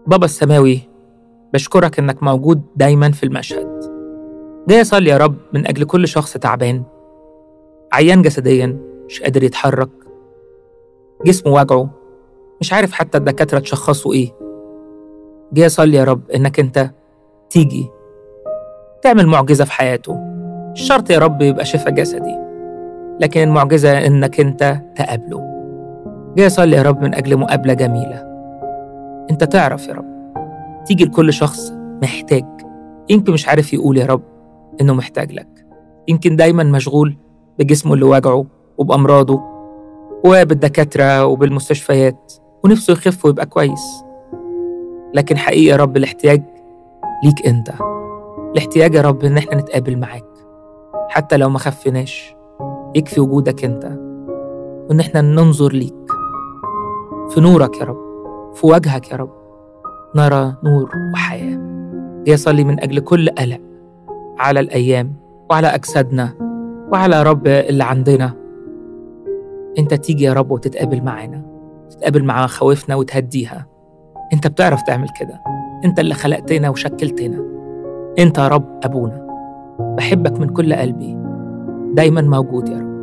بابا السماوي بشكرك إنك موجود دايما في المشهد جاي أصلي يا رب من أجل كل شخص تعبان عيان جسديا مش قادر يتحرك جسمه وجعه مش عارف حتى الدكاترة تشخصوا إيه جاي أصلي يا رب إنك أنت تيجي تعمل معجزة في حياته مش شرط يا رب يبقى شفاء جسدي لكن المعجزة إنك أنت تقابله جاي أصلي يا رب من أجل مقابلة جميلة أنت تعرف يا رب تيجي لكل شخص محتاج يمكن مش عارف يقول يا رب إنه محتاج لك يمكن دايما مشغول بجسمه اللي وجعه وبأمراضه وبالدكاترة وبالمستشفيات ونفسه يخف ويبقى كويس لكن حقيقي يا رب الاحتياج ليك أنت الاحتياج يا رب إن احنا نتقابل معاك حتى لو ما خفناش يكفي وجودك أنت وإن احنا ننظر ليك في نورك يا رب في وجهك يا رب نرى نور وحياة يصلي من أجل كل قلق على الأيام وعلى أجسادنا وعلى رب اللي عندنا أنت تيجي يا رب وتتقابل معانا تتقابل مع خوفنا وتهديها أنت بتعرف تعمل كده أنت اللي خلقتنا وشكلتنا أنت يا رب أبونا بحبك من كل قلبي دايما موجود يا رب